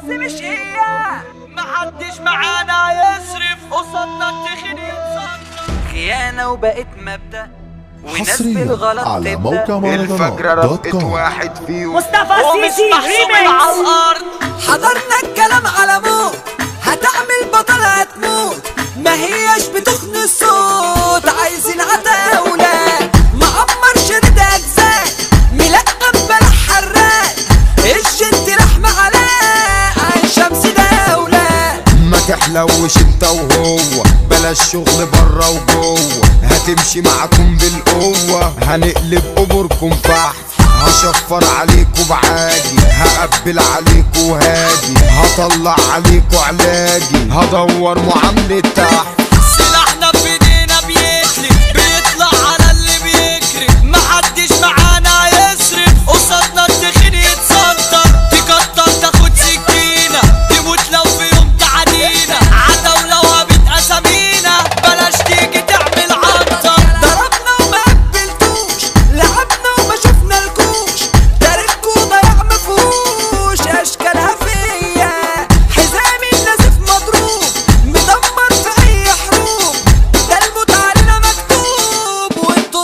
مش هي محدش معانا يصرف قصادنا التخين يتصرف خيانة وبقت مبدأ وناس حصريا بالغلط على تبدأ موقع الفجرة مهرجانات دوت رفقت كوم واحد فيهم مصطفى ومش سيسي محسوبين على ريميكس الارض حضرنا الكلام على موت هتعمل بطل هتموت ما هياش بتخن الصوت عايزين عتاولة معمر شريد اجزاء ملقب بلح حراق الجنت لحمة علاء عين شمس دولة ما تحلوش انت وهو بلاش شغل برا وجوه هتمشي معاكم بالقوة هنقلب اموركم فحت هشفر عليكوا بعادي هقبل عليكوا هادي هطلع عليكوا علاجي هدور معاملة تحت سلاحنا في ايدينا بيتلف بيطلع على اللي بيجري محدش معانا يصرف قصادنا التخين يتسنطر تكتر تاخد سكينة تموت لو في يوم تعدينا عتاولة وهبت اسامينا بلاش تيجي تعمل عنتر ضربنا وما قبلتوش لعبنا وما شفنا الكوش تاريخكوا ضياع مفهوش اشكالها فيا حزامي النزف مضروب مدمر في اي حروب ده الموت علينا مكتوب وانتوا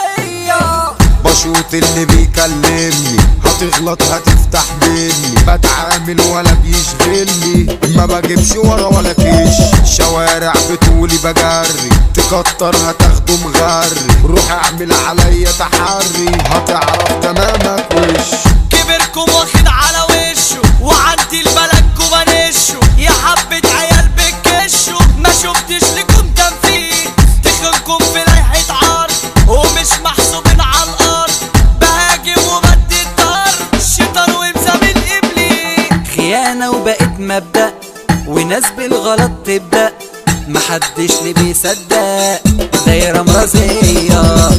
الضحيه بشوط اللي بيكلمني هتغلط هتفتح مني بتعامل ولا بيشغلني ما بجيبش ورا ولا كيش شوارع بطولي بجري تكتر هتاخده مغري روح اعمل عليا تحري هتعرف تمامك وش كبركم واخد على وشه وعندي البلد جوانشه يا حبة عيال بتكشوا ما شفتش لكم تنفيذ تخنكم في لائحة عرض ومش محسوبين على الأرض بهاجم وبدي الضرب شيطان ومسامين إبليس خيانة وبقت مبدأ وناس بالغلط تبدأ محدش لي بيصدق دايرة مرضية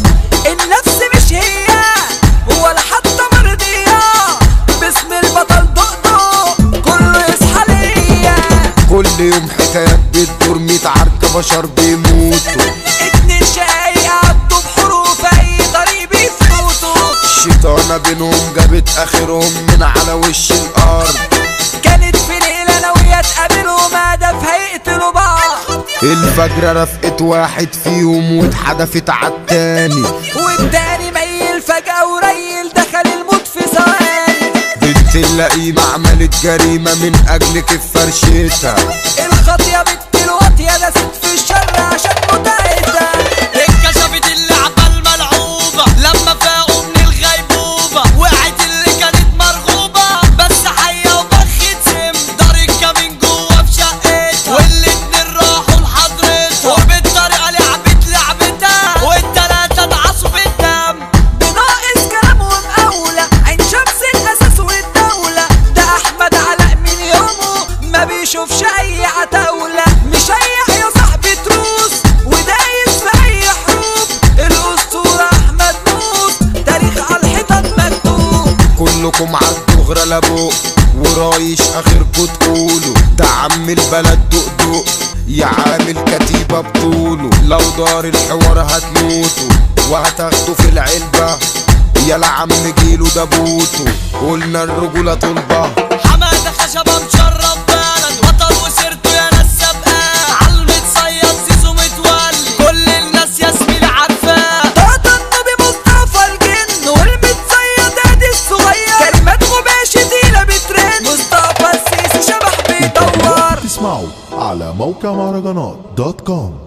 النفس مش هي ولا حتى مرضية باسم البطل دقدق كله يصحى ليا كل يوم حكايات بتدور ميت عركة بشر بيموتوا اتنين شقايق عدوا بحروف اي طريق بيفوتوا الشيطانة بينهم جابت اخرهم من على وش الارض كانت في ليلة ناوية تقابلهم هدف هيقتلوا بعض الفجرة رفقت واحد فيهم واتحدفت عالتاني والتاني ميل فجأة وريل دخل الموت في ثواني بنت اللئيمة عملت جريمة من أجل كيف فرشتها الخطية بنت الواطية دست في الشر عشان متعتها اتكشفت اللعبة الملعوبة لما فاقوا من الغيبوبة وقعت اللي كانت مرغوبة بس حية وبخت سم دار الكمين جوه في شقتها والاتنين راحوا لحضرتها وبالطريقة لعبت لعبتها والتلاتة دعسوا في الدم بناقص كلام ومقاولة عين شمس الأساس والدولة ده أحمد علاء من يومه ما بيشوفش أي عتاولة مشيح يا صاحبي تروس ودايس في أي حروب الأسطورة أحمد موس تاريخ على الحيطان مكتوب كلكم عدوا غرلبوا ورايش آخركوا تقولوا ده عم البلد دقدق يا عامل كتيبة بطوله لو دار الحوار هتموتوا وهتاخدوا في العلبة يا عم جيله ده بوته قلنا الرجولة طلبة حمادة خشبة مشرب بلد وطن وسيرته يا ناس سابقاه عالمتصيد زيزو متولي كل الناس يا زميلي عارفاه طاطا النبي مصطفى الجن والمتصيد هادي الصغير كلمات غباش تقيلة بترن مصطفى السيسي شبح بيدور تسمعوا على موقع مهرجانات دوت كوم